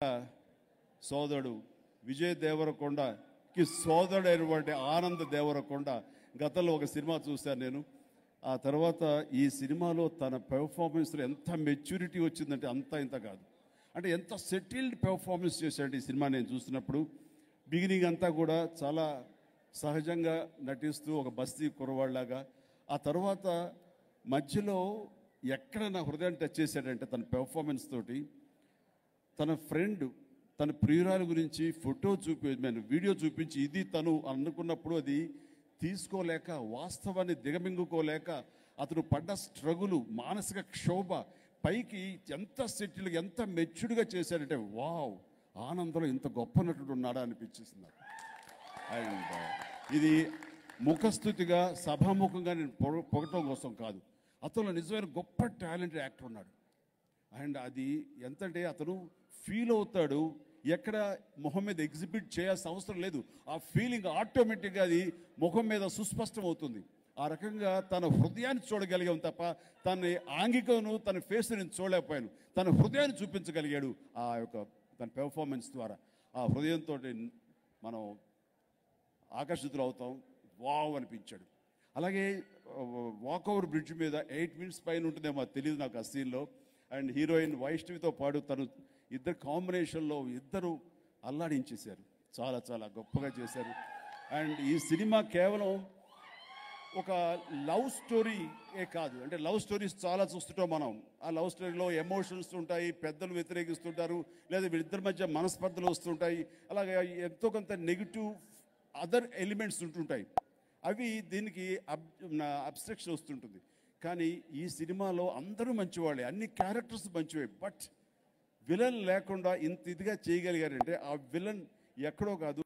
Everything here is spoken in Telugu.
సోదరుడు విజయ్ దేవరకొండకి సోదరుడైనటువంటి ఆనంద్ దేవరకొండ గతంలో ఒక సినిమా చూశాను నేను ఆ తర్వాత ఈ సినిమాలో తన పెర్ఫార్మెన్స్లో ఎంత మెచ్యూరిటీ వచ్చిందంటే అంత ఇంత కాదు అంటే ఎంత సెటిల్డ్ పెర్ఫార్మెన్స్ చేశాడు ఈ సినిమా నేను చూసినప్పుడు బిగినింగ్ అంతా కూడా చాలా సహజంగా నటిస్తూ ఒక బస్తీ కురవాళ్ళలాగా ఆ తర్వాత మధ్యలో ఎక్కడ నా హృదయాన్ని టచ్ చేశాడంటే తన పెర్ఫార్మెన్స్ తోటి తన ఫ్రెండ్ తన ప్రియురాలు గురించి ఫోటో చూపి నేను వీడియో చూపించి ఇది తను అనుకున్నప్పుడు అది తీసుకోలేక వాస్తవాన్ని దిగమింగుకోలేక అతను పడ్డ స్ట్రగులు మానసిక క్షోభ పైకి ఎంత సెటిల్ ఎంత మెచ్యూర్డ్గా చేశాడంటే వావ్ ఆనందంలో ఇంత గొప్ప నటుడు ఉన్నాడా అనిపించేసింది నాకు. అండ్ ఇది ముఖస్థుతిగా సభాముఖంగా నేను పొగ- పొగటం కోసం కాదు అతను నిజమైన గొప్ప టాలెంటెడ్ యాక్టర్ ఉన్నాడు అండ్ అది ఎంతంటే అతను ఫీల్ అవుతాడు ఎక్కడ మొహం మీద ఎగ్జిబిట్ చేయాల్సిన అవసరం లేదు ఆ ఫీలింగ్ ఆటోమేటిక్గా అది ముఖం మీద సుస్పష్టం అవుతుంది ఆ రకంగా తన హృదయాన్ని చూడగలిగాం తప్ప తన ఆంగికను తన ఫేస్ నేను చూడలేకపోయాను తన హృదయాన్ని చూపించగలిగాడు ఆ యొక్క తన పెర్ఫార్మెన్స్ ద్వారా ఆ హృదయంతో మనం ఆకర్షితులు అవుతాం వావ్ అనిపించాడు అలాగే వాక్ ఓవర్ బ్రిడ్జ్ మీద ఎయిట్ మినిట్స్ పైన ఉంటుందేమో అది తెలియదు నాకు ఆ సీన్లో అండ్ హీరోయిన్ వైష్ణవితో పాటు తను ఇద్దరు కాంబినేషన్లో ఇద్దరు అల్లాడించేశారు చాలా చాలా గొప్పగా చేశారు అండ్ ఈ సినిమా కేవలం ఒక లవ్ స్టోరీ ఏ కాదు అంటే లవ్ స్టోరీస్ చాలా చూస్తుంటాం మనం ఆ లవ్ స్టోరీలో ఎమోషన్స్ ఉంటాయి పెద్దలు వ్యతిరేకిస్తుంటారు లేదా వీళ్ళిద్దరి మధ్య మనస్పర్ధలు వస్తుంటాయి అలాగే ఎంతో కొంత నెగిటివ్ అదర్ ఎలిమెంట్స్ ఉంటుంటాయి అవి దీనికి అబ్ అబ్స్ట్రక్షన్ వస్తుంటుంది కానీ ఈ సినిమాలో అందరూ మంచివాళ్ళే అన్ని క్యారెక్టర్స్ మంచివే బట్ విలన్ లేకుండా ఇంత ఇదిగా చేయగలిగారంటే ఆ విలన్ ఎక్కడో కాదు